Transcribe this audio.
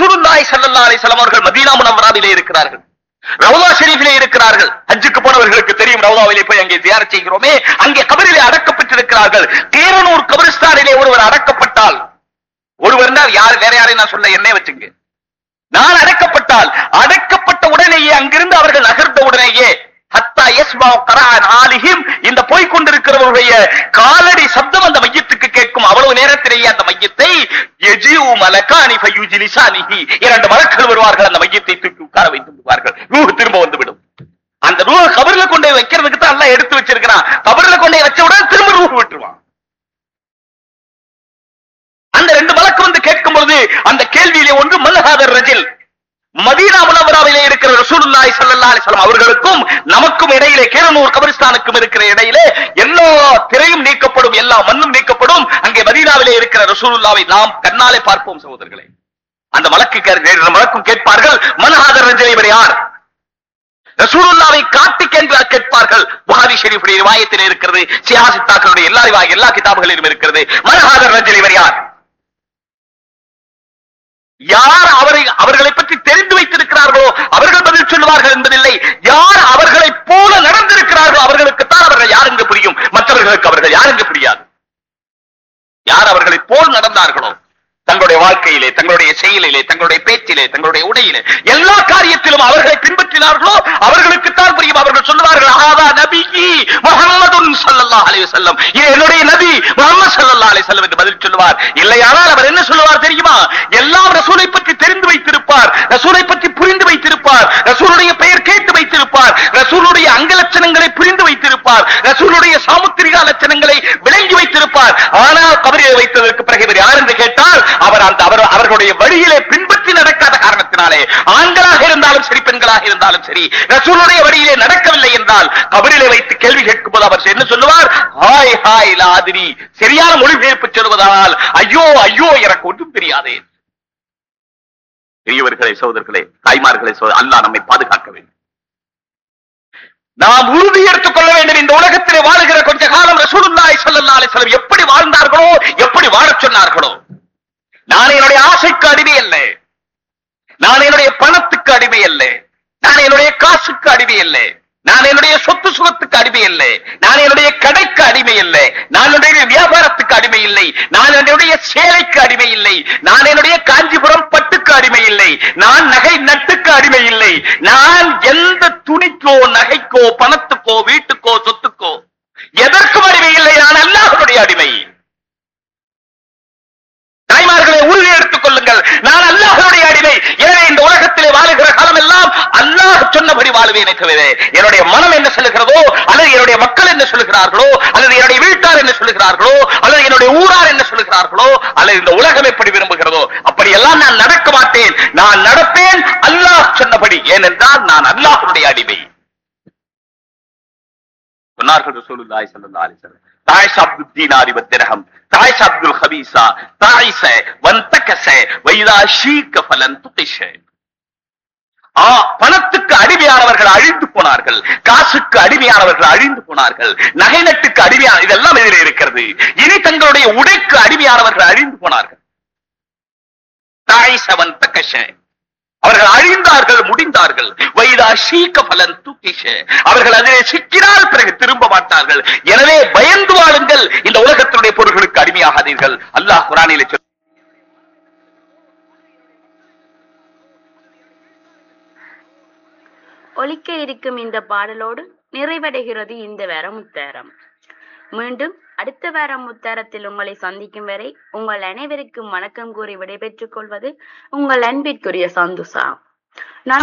ரசூலுல்லாஹி ஸல்லல்லாஹு அலைஹி வஸல்லம் அவர்கள் மதீனா முனவராவிலே இருக்கிறார்கள் ரவுதா ஷெரீஃபிலே இருக்கிறார்கள் ஹஜ்ஜுக்கு போனவர்களுக்கு தெரியும் ரவுதாவிலே போய் அங்கே தியானம் செய்கிறோமே அங்கே கபரிலே அடக்கப்பட்டிருக்கிறார்கள் தேரனூர் கபரிஸ்தானிலே ஒருவர் அடக்கப்பட்டால் ஒருவர் யார் வேற யாரையும் நான் சொல்ல என்னே வச்சுங்க நான் அடக்கப்பட்டால் அடக்கப்பட்ட உடனேயே அங்கிருந்து அவர்கள் நகர்ந்த உடனேயே ஹத்தா யஸ்மா கரான் ஆலிஹிம் இந்த போய் கொண்டிருக்கிறவருடைய காலடி சப்தம் அந்த மையத்துக்கு கேட்கும் அவ்வளவு நேரத்திலேயே அந்த மையத்தை எஜிஉ மலகானி ஃபயுஜிலிசானிஹி இரண்டு மலக்கள் வருவார்கள் அந்த மையத்தை தூக்கி உட்கார வைத்து விடுவார்கள் ரூஹ் திரும்ப வந்துவிடும் அந்த ரூஹ் கபர்ல கொண்டு போய் வைக்கிறதுக்கு தான் எல்லாம் எடுத்து வச்சிருக்கிறான் கபர்ல கொண்டு போய் வச்ச உடனே திரும்ப ரூஹ் விட்டுருவான் அந்த ரெண்டு மலக்கு வந்து கேட்கும் பொழுது அந்த கேள்வியிலே ஒன்று மல்லஹாதர் ரஜில் மதீனா முனவராவிலே இருக்கிற ரசூலுல்லாஹி ஸல்லல்லாஹு அலைஹி வஸல்லம் அவர்களுக்கும் நமக்கும் இடையிலே கேரனூர் கபரிஸ்தானுக்கும் இருக்கிற இடையிலே எல்லா திரையும் நீக்கப்படும் எல்லா மண்ணும் நீக்கப்படும் அங்கே மதீனாவிலே இருக்கிற ரசூலுல்லாவை நாம் கண்ணாலே பார்ப்போம் சகோதரர்களே அந்த மலக்கு கே- மலக்கும் கேட்பார்கள் மனஹாதர் ரஜில் இவர் யார் ரசூலுல்லாவை காட்டி கேள்வி கேட்பார்கள் புகாரி ஷெரீஃபுடைய ரிவாயத்தில் இருக்கிறது சியாசித்தாக்களுடைய எல்லா ரிவா- எல்லா கிதாபுகளிலும் இருக்கிறது மனஹாதர் ரஜில் இவர் யார் யார் அவரை அவர்களை பற்றி தெரிந்து வைத்திருக்கிறார்களோ அவர்கள் பதில் சொல்லுவார்கள் என்பதில்லை யார் அவர்களைப் போல நடந்திருக்கிறார்களோ அவர்களுக்குத்தான் அவர்கள் யார் என்று புரியும் மற்றவர்களுக்கு அவர்கள் யார் என்று புரியாது யார் அவர்களைப் போல் நடந்தார்களோ தங்களுடைய வாழ்க்கையிலே தங்களுடைய செயலிலே தங்களுடைய பேச்சிலே தங்களுடைய உடையிலே எல்லா காரியத்திலும் அவர்களை பின்பற்றினார்களோ அவர்களுக்குத்தான் புரியும் அவர்கள் சொல்லுவார்கள் ஆதா நபி முகமதுன் ஸல்லல்லாஹு அலைஹி வஸல்லம் இது என்னுடைய நபி முகமது ஸல்லல்லாஹு அலைஹி வஸல்லம் என்று பதில் சொல்லுவார் இல்லையானால் அவர் என்ன சொல்லுவார் தெரியுமா எல்லாம் ரசூலை பற்றி தெரிந்து வைத்திருப்பார் ரசூலை பற்றி புரிந்து வைத்திருப்பார் ரசூலுடைய பெயர் கேட்டு வைத்திருப்பார் ரசூலுடைய அங்க லட்சணங்களை புரிந்து வைத்திருப்பார் ரசூலுடைய சாமுத்திரிகா லட்சணங்களை விளங்கி வைத்திருப்பார் ஆனால் கபரியை வைத்ததற்கு பிறகு இவர் யார் என்று கேட்டால் அவர் அந்த அவர் அவர்களுடைய வழியிலே பின்பற்றி நடக்காத காரணத்தினாலே ஆண்களாக இருந்தாலும் சரி பெண்களாக இருந்தாலும் சரி ரசூலுடைய வழியிலே நடக்கவில்லை என்றால் கபரிலே வைத்து கேள்வி கேட்கும் போது அவர் என்ன சொல்லுவார் ஹாய் ஹாய் லாதிரி சரியான மொழிபெயர்ப்பு சொல்வதால் ஐயோ ஐயோ எனக்கு ஒன்றும் தெரியாதே பெரியவர்களே சோதர்களே தாய்மார்களே சோதர் அல்லாஹ் நம்மை பாதுகாக்க வேண்டும் நாம் உறுதி எடுத்துக் கொள்ள வேண்டும் இந்த உலகத்திலே வாழுகிற கொஞ்ச காலம் ரசூலுல்லாஹி ஸல்லல்லாஹு அலைஹி வஸல்லம் எப்படி வாழ்ந்தார்களோ எப்படி வாழச் சொன்னார்களோ நான் என்னுடைய ஆசைக்கு அடிமை அல்ல நான் என்னுடைய பணத்துக்கு அடிமை அல்ல நான் என்னுடைய காசுக்கு அடிமை அல்ல நான் என்னுடைய சொத்து சுகத்துக்கு அடிமை இல்லை நான் என்னுடைய கடைக்கு அடிமை இல்லை நான் என்னுடைய வியாபாரத்துக்கு அடிமை இல்லை நான் என்னுடைய சேலைக்கு அடிமை இல்லை நான் என்னுடைய காஞ்சிபுரம் பட்டுக்கு அடிமை இல்லை நான் நகை நட்டுக்கு அடிமை இல்லை நான் எந்த துணிக்கோ நகைக்கோ பணத்துக்கோ வீட்டுக்கோ சொத்துக்கோ எதற்கும் அடிமை இல்லை நான் அல்லாஹ்வுடைய அடிமை தாய்மார்களை உறுதி எடுத்துக் கொள்ளுங்கள் நான் அல்லாஹ்வுடைய அடிமை எனவே இந்த உலகத்திலே வாழுகிற காலம் எல்லாம் அல்லாஹ் சொன்னபடி வாழ்வேனே தவிர என்னுடைய மனம் என்ன சொல்லுகிறதோ அல்லது என்னுடைய மக்கள் என்ன சொல்லுகிறார்களோ அல்லது என்னுடைய வீட்டார் என்ன சொல்லுகிறார்களோ அல்லது என்னுடைய ஊரார் என்ன சொல்லுகிறார்களோ அல்லது இந்த உலகம் எப்படி விரும்புகிறதோ அப்படியெல்லாம் நான் நடக்க மாட்டேன் நான் நடப்பேன் அல்லாஹ் சொன்னபடி ஏனென்றால் நான் அல்லாஹ்வுடைய அடிமை சொன்னார்கள் ரசூலுல்லாஹி ஸல்லல்லாஹு அலைஹி வஸல்லம் தாயிஷ் அப்துல் தீனாரி வத்திரஹம் தாயிஷ் அப்துல் ஹபீசா தாயிஷ வந்தகச வைதா ஷீக்க ஃபலன் துகிஷ ஆ பணத்துக்கு அடிமையானவர்கள் அழிந்து போனார்கள் காசுக்கு அடிமையானவர்கள் அழிந்து போனார்கள் நகை நட்டுக்கு அடிமையான இதெல்லாம் இதில் இருக்கிறது இனி தங்களுடைய உடைக்கு அடிமையானவர்கள் அழிந்து போனார்கள் தாயிஷ வந்தகஷ அவர்கள் அழிந்தார்கள் முடிந்தார்கள் வைதா ஷீக்க பலன் தூக்கிஷ அவர்கள் அதிலே சிக்கினால் பிறகு திரும்ப மாட்டார்கள் எனவே பயந்து வாழுங்கள் இந்த உலகத்தினுடைய பொருள்களுக்கு அடிமையாகாதீர்கள் அல்லாஹ் குரானிலே சொல் ஒலிக்க இருக்கும் இந்த பாடலோடு நிறைவடைகிறது இந்த வார முத்தாரம் மீண்டும் அடுத்த வார முத்தாரத்தில் உங்களை சந்திக்கும் வரை உங்கள் அனைவருக்கும் வணக்கம் கூறி விடைபெற்றுக் கொள்வது உங்கள் அன்பிற்குரிய சந்துசா